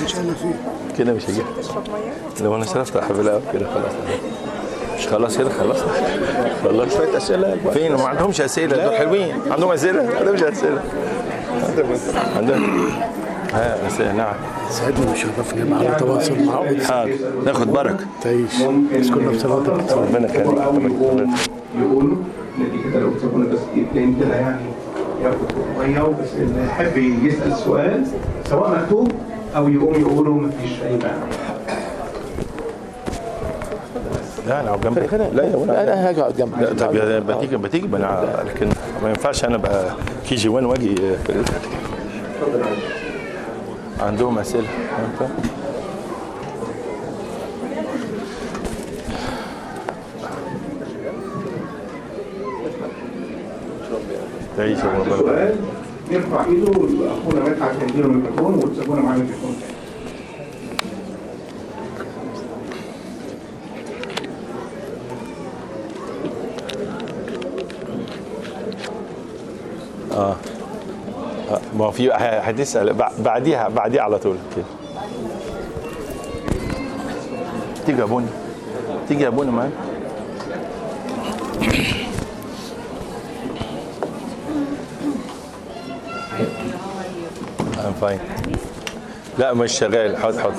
مش انا فيه كده مش هجيب تشرب ميه لو انا شربت حبل كده خلاص مش خلاص كده خلاص خلاص شويه اسئله فين ما عندهمش اسئله دول حلوين عندهم اسئله ما عندهمش اسئله عندهم ها اسئله نعم سعدني وشرفني يبقى على تواصل معه حاضر ناخد بركه تعيش بس كنا في صلاتك ربنا يكرمك ربنا يقولوا نتيجة لو تكون بس اثنين كده يعني ياخد ميه بس اللي يحب يسال سؤال سواء مكتوب او يقوم يقولوا مفيش اي مانع لا انا جنبك لا لا ولا انا هقعد جنبك لا طب يا بتيجي بتيجي ما انا لكن ما ينفعش انا ابقى كي جي 1 واجي في ال- عندهم اسئله تعيش يا ربنا سؤال يرفع ايده اخونا مدحت يديله الميكروفون وتسيبونا معاه الميكروفون تاني آه، ما هو في هتسال بع- بعديها بعديها على طول كده تيجي يا بني تيجي يا بني معانا I'm fine. لا مش شغال حط حط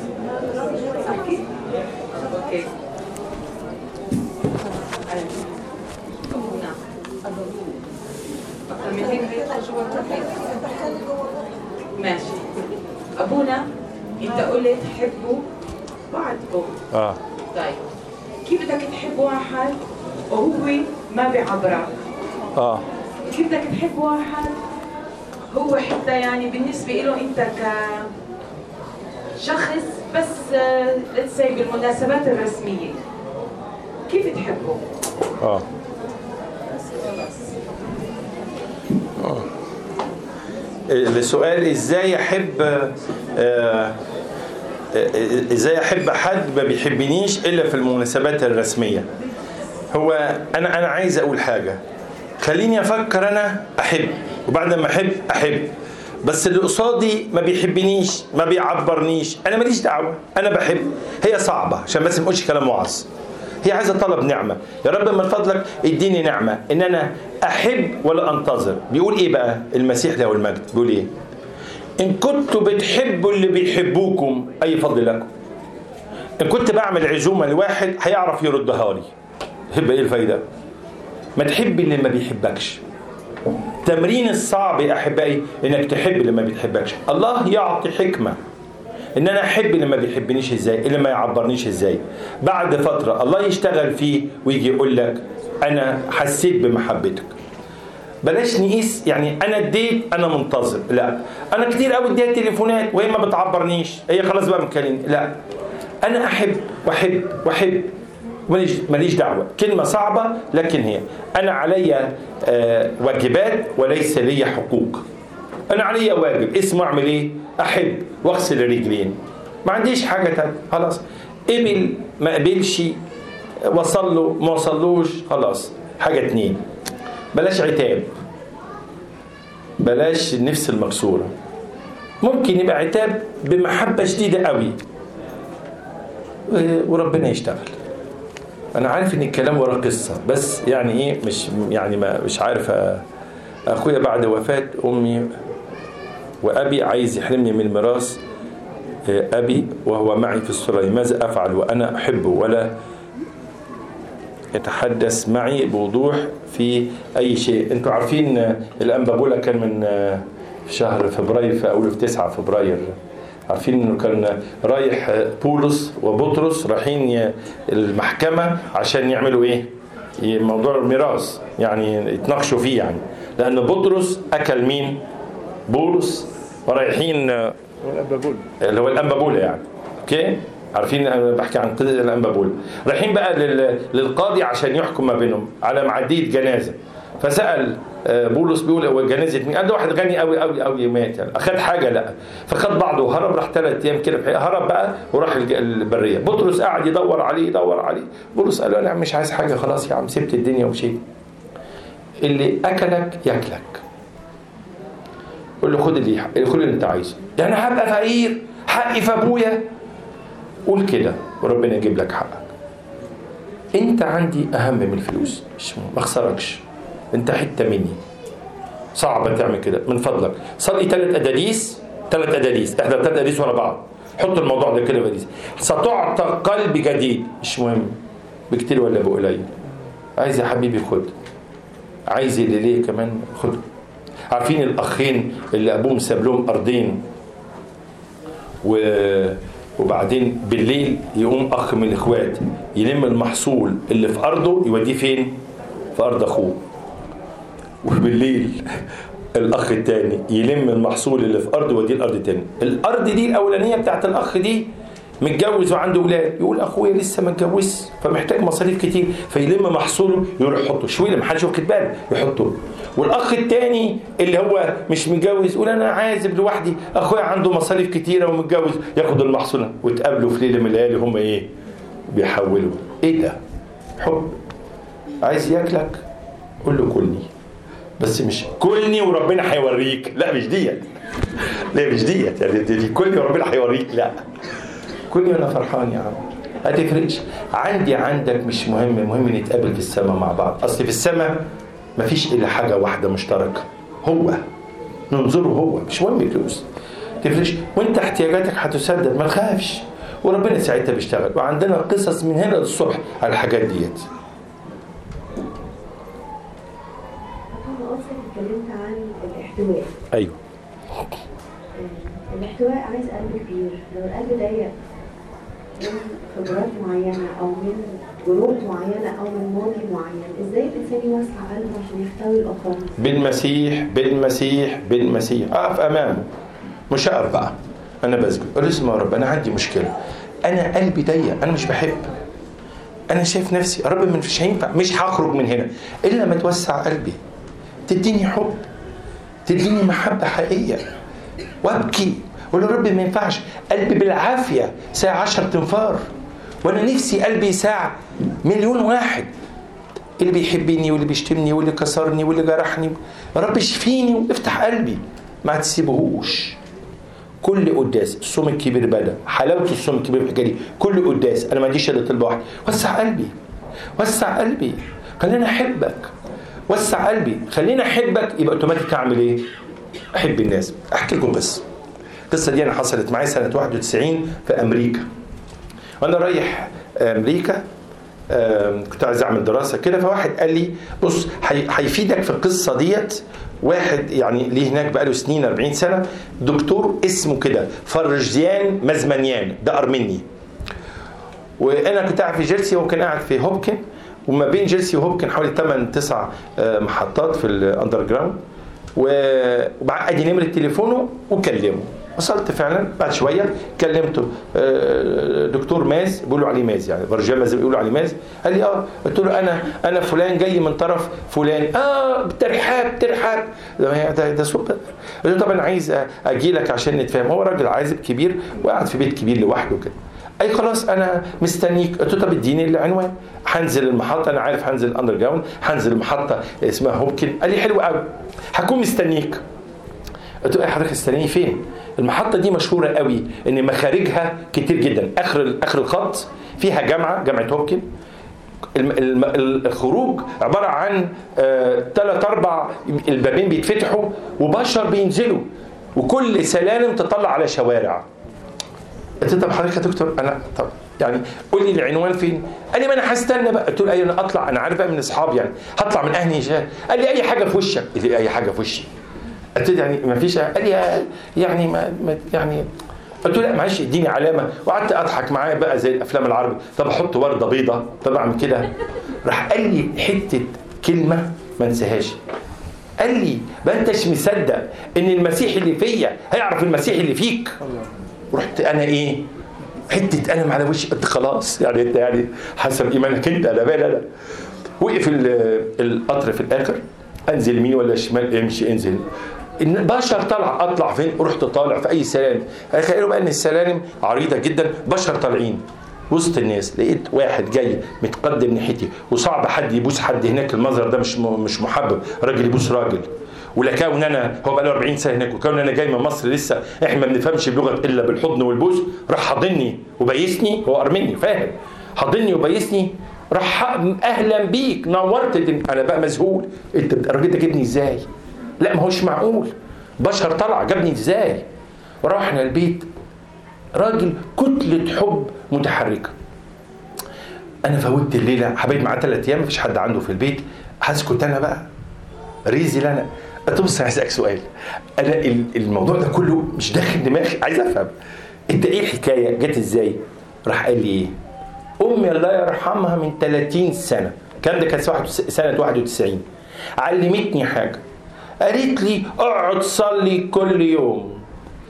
من هيك هيطلع جوا الترحيب ماشي ابونا انت قلت حبوا بعضكم اه طيب كيف بدك تحب واحد وهو ما بيعبرك اه كيف بدك تحب واحد هو حتى يعني بالنسبة له انت كشخص بس let's say بالمناسبات الرسمية كيف تحبه؟ اه السؤال ازاي احب آه، آه، ازاي احب حد ما بيحبنيش الا في المناسبات الرسميه هو انا انا عايز اقول حاجه خليني افكر انا احب وبعد ما احب احب بس اللي قصادي ما بيحبنيش ما بيعبرنيش انا ماليش دعوه انا بحب هي صعبه عشان بس ما اقولش كلام وعظ هي عايزه طلب نعمه يا رب من فضلك اديني نعمه ان انا احب ولا انتظر بيقول ايه بقى المسيح له المجد بيقول ايه ان كنتوا بتحبوا اللي بيحبوكم اي فضل لكم ان كنت بعمل عزومه لواحد هيعرف يردها لي يبقى ايه الفايده ما تحب اللي ما بيحبكش تمرين الصعب يا احبائي انك تحب اللي ما بيحبكش الله يعطي حكمه ان انا احب اللي ما بيحبنيش ازاي اللي ما يعبرنيش ازاي بعد فتره الله يشتغل فيه ويجي يقول لك انا حسيت بمحبتك بلاش نقيس يعني انا اديت انا منتظر لا انا كتير قوي اديها تليفونات وهي ما بتعبرنيش هي خلاص بقى مكلمني لا انا احب واحب واحب ماليش ماليش دعوه كلمه صعبه لكن هي انا عليا آه واجبات وليس لي حقوق انا عليا واجب اسمه اعمل ايه احب واغسل الرجلين ما عنديش حاجه تانية خلاص قبل ما قبلش وصل له ما وصلوش خلاص حاجه اتنين بلاش عتاب بلاش النفس المكسوره ممكن يبقى عتاب بمحبه شديده قوي وربنا يشتغل انا عارف ان الكلام وراه قصه بس يعني ايه مش يعني ما مش عارف اخويا بعد وفاه امي وابي عايز يحرمني من الميراث ابي وهو معي في الصلاه ماذا افعل وانا احبه ولا يتحدث معي بوضوح في اي شيء انتوا عارفين الانبابولا كان من في شهر فبراير في اول في 9 فبراير عارفين انه كان رايح بولس وبطرس رايحين المحكمه عشان يعملوا ايه موضوع الميراث يعني يتناقشوا فيه يعني لان بطرس اكل مين بولس ورايحين اللي هو الانبابولا يعني اوكي عارفين انا بحكي عن قضيه الانبابولا رايحين بقى للقاضي عشان يحكم ما بينهم على معديه جنازه فسال بولس بيقول هو جنازه مين؟ قال ده واحد غني قوي قوي قوي مات يعني اخذ حاجه لا فخد بعضه وهرب راح ثلاث ايام كده هرب بقى وراح البريه بطرس قعد يدور عليه يدور عليه بولس قال له انا مش عايز حاجه خلاص يا عم سبت الدنيا ومشيت اللي اكلك ياكلك قول له خد اللي خد اللي انت عايزه ده انا هبقى فقير حقي في ابويا قول كده وربنا يجيب لك حقك انت عندي اهم من الفلوس مش ما اخسركش انت حته مني صعب تعمل كده من فضلك صلي ثلاث اداديس ثلاث اداديس احدى ثلاث اداديس ورا بعض حط الموضوع ده كده في اداديس ستعطى قلب جديد مش مهم بكتير ولا بقليل عايز يا حبيبي خد عايز اللي ليه كمان خد عارفين الاخين اللي ابوهم ساب لهم ارضين و وبعدين بالليل يقوم اخ من الاخوات يلم المحصول اللي في ارضه يوديه فين في ارض اخوه وبالليل الاخ التاني يلم المحصول اللي في ارضه يوديه الارض التاني الارض دي الاولانيه بتاعت الاخ دي متجوز وعنده اولاد يقول اخويا لسه ما اتجوزش فمحتاج مصاريف كتير فيلم محصوله يروح يحطه شويه ما حدش واخد باله يحطه والاخ التاني اللي هو مش متجوز يقول انا عازب لوحدي اخويا عنده مصاريف كتيره ومتجوز ياخد المحصول وتقابلوا في ليله من الليالي هم ايه بيحولوا ايه ده حب عايز ياكلك قول له كلني بس مش كلني وربنا هيوريك لا مش ديت لا مش ديت يعني دي, دي كلني وربنا هيوريك لا كلني وانا فرحان يا عم هتفرقش عندي عندك مش مهم المهم نتقابل في السماء مع بعض اصل في السماء مفيش الا حاجه واحده مشتركه هو ننظره هو مش مهم الفلوس تفرقش وانت احتياجاتك هتسدد ما تخافش وربنا ساعتها بيشتغل وعندنا قصص من هنا للصبح على الحاجات ديت أنا أصلا اتكلمت عن الاحتواء ايوه الاحتواء عايز قلب كبير لو القلب ضيق من خبرات معينة أو من جروح معينة أو من ماضي معين إزاي الإنسان يوسع قلبه عشان يحتوي الآخرين؟ بالمسيح بالمسيح بالمسيح اقف امامه مش اقف بقى انا بسجد قول له اسمع يا رب انا عندي مشكله انا قلبي ضيق انا مش بحب انا شايف نفسي يا رب مش هينفع مش هخرج من هنا الا ما توسع قلبي تديني حب تديني محبه حقيقيه وابكي اقول له يا رب ما ينفعش قلبي بالعافيه ساعه 10 تنفار وانا نفسي قلبي ساعه مليون واحد اللي بيحبني واللي بيشتمني واللي كسرني واللي جرحني يا رب اشفيني وافتح قلبي ما تسيبهوش كل قداس الصوم الكبير بدا حلاوه الصوم الكبير في الحكايه دي كل قداس انا ما عنديش الا طلبه واحده وسع قلبي وسع قلبي خليني احبك وسع قلبي خليني احبك يبقى اوتوماتيك اعمل ايه؟ احب الناس احكي لكم قصه القصه دي انا حصلت معايا سنه 91 في امريكا وانا رايح امريكا آم، كنت عايز اعمل دراسه كده فواحد قال لي بص هي- هيفيدك في القصه ديت واحد يعني ليه هناك بقاله سنين 40 سنه دكتور اسمه كده فرجيان مزمنيان ده ارمني وانا كنت قاعد في جيرسي وهو كان قاعد في هوبكن وما بين جيرسي وهوبكن حوالي 8 9 محطات في الاندر جراوند وبعد ادي نمره تليفونه وكلمه وصلت فعلا بعد شويه كلمته آه، دكتور ماز بيقولوا عليه ماز يعني برجان ماز بيقولوا عليه ماز قال لي اه قلت له انا انا فلان جاي من طرف فلان اه ترحاب ترحاب ده ده, ده سوبر قلت له طب انا عايز اجي لك عشان نتفاهم هو راجل عازب كبير وقاعد في بيت كبير لوحده كده اي خلاص انا مستنيك قلت له طب اديني العنوان هنزل المحطه انا عارف هنزل اندر جراوند هنزل المحطه اسمها هوبكن قال لي حلو قوي هكون مستنيك قلت له ايه حضرتك استنيني فين المحطه دي مشهوره قوي ان مخارجها كتير جدا اخر اخر الخط فيها جامعه جامعه هوبكن الم- الم- الخروج عباره عن ثلاث اربع البابين بيتفتحوا وبشر بينزلوا وكل سلالم تطلع على شوارع قلت له طب حضرتك يا دكتور انا طب يعني قول لي العنوان فين؟ قال لي ما انا هستنى بقى قلت له ايوه انا اطلع انا عارف بقى من اصحابي يعني هطلع من اهلي شهر. قال لي اي حاجه في وشك قلت له اي حاجه في وشي قلت له يعني ما فيش قال لي يعني ما ما- يعني قلت له لا معلش اديني علامه وقعدت اضحك معاه بقى زي الافلام العربي طب احط ورده بيضه طب اعمل كده راح قال لي حته كلمه ما انساهاش قال لي ما انتش مصدق ان المسيح اللي فيا هيعرف المسيح اللي فيك رحت انا ايه حته قلم على وشي قلت خلاص يعني انت يعني حسب ايمانك انت انا مالي انا وقف ال- القطر في الاخر انزل يمين ولا شمال امشي انزل ان بشر طلع اطلع فين رحت طالع في اي سلالم تخيلوا بقى ان السلالم عريضه جدا بشر طالعين وسط الناس لقيت واحد جاي متقدم ناحيتي وصعب حد يبوس حد هناك المنظر ده مش م- مش محبب راجل يبوس راجل ولكون انا هو بقى له 40 سنه هناك وكون انا جاي من مصر لسه احنا ما بنفهمش اللغه الا بالحضن والبوس راح حاضني وبيسني هو ارمني فاهم حاضني وبيسني راح اهلا بيك نورت الدنيا. انا بقى مذهول انت الراجل ده جبني ازاي؟ لا ما هوش معقول بشر طلع جابني ازاي؟ رحنا البيت راجل كتلة حب متحركة انا فوتت الليله حبيت معاه ثلاث ايام مفيش حد عنده في البيت هسكت انا بقى ريزي لنا طب بص عايز اسالك سؤال انا ال- الموضوع ده كله مش داخل دماغي عايز افهم انت ايه الحكايه جت ازاي راح قال لي ايه امي الله يرحمها من 30 سنه كان ده كانت واحد- سنه 91 علمتني حاجه قالت لي اقعد صلي كل يوم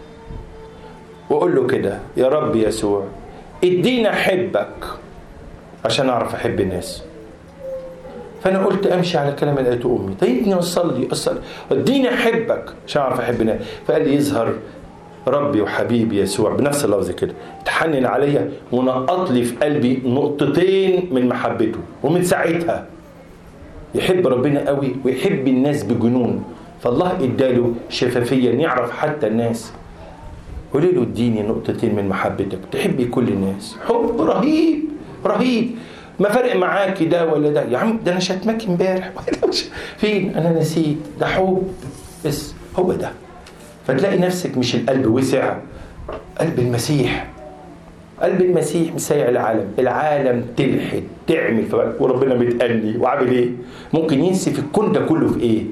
واقول له كده يا رب يسوع اديني احبك عشان اعرف احب الناس فانا قلت امشي على الكلام اللي قالته امي طيبني اصلي اصلي اديني احبك عشان اعرف احب الناس فقال لي يظهر ربي وحبيبي يسوع بنفس اللفظ كده تحنن عليا ونقط لي في قلبي نقطتين من محبته ومن ساعتها يحب ربنا قوي ويحب الناس بجنون فالله اداله شفافيه إن يعرف حتى الناس قولي له اديني نقطتين من محبتك تحبي كل الناس حب رهيب رهيب ما فرق معاكي ده ولا ده يا عم ده انا شتمك امبارح فين انا نسيت ده حب بس هو ده فتلاقي نفسك مش القلب وسع قلب المسيح قلب المسيح مسيع العالم العالم تلحد تعمل في بالك وربنا بيتقلي وعامل ايه ممكن ينسي في الكون ده كله في ايه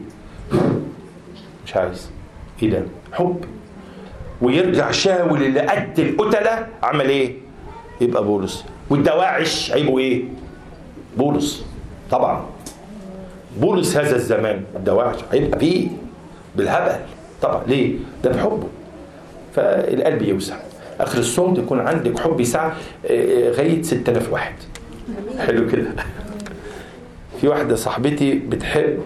مش عايز ايه ده حب ويرجع شاول اللي قتل قتله عمل ايه يبقى بولس والدواعش عيبه ايه بولس طبعا بولس هذا الزمان الدواعش هيبقى فيه بالهبل طبعا ليه ده بحبه فالقلب يوسع اخر الصوم تكون عندك حب يسع آه، غايه 6000 واحد حلو كده في واحده صاحبتي بتحب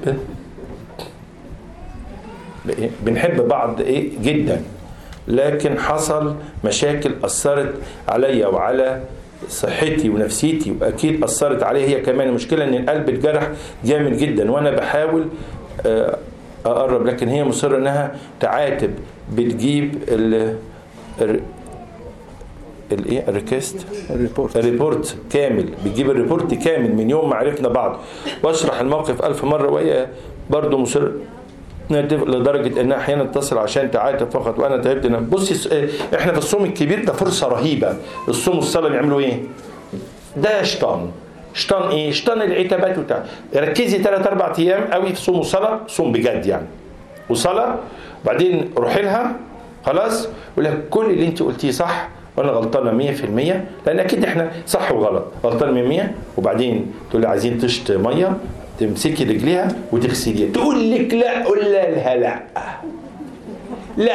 إيه؟ بنحب بعض ايه جدا لكن حصل مشاكل اثرت عليا وعلى صحتي ونفسيتي واكيد اثرت عليها هي كمان المشكله ان القلب اتجرح جامد جدا وانا بحاول آه، اقرب لكن هي مصره انها تعاتب بتجيب ال ال- الايه الريكست الريبورت الريبورت كامل بتجيب الريبورت كامل من يوم ما عرفنا بعض واشرح الموقف ألف مرة وهي برضه مصر إنها تف- لدرجة انها احيانا تتصل عشان تعاتب فقط وانا تعبت انا بصي س- آه، احنا في الصوم الكبير ده فرصة رهيبة الصوم والصلاة بيعملوا ايه ده شيطان شيطان ايه شيطان العتابات وبتاع ركزي ثلاث اربع ايام قوي في صوم وصلاة صوم بجد يعني وصلاة وبعدين روحي لها خلاص يقول لك كل اللي انت قلتيه صح وانا غلطانه 100% لان اكيد احنا صح وغلط غلطانه 100% وبعدين تقول لي عايزين طشت ميه تمسكي رجليها وتغسليها تقول لك لا قول لها لا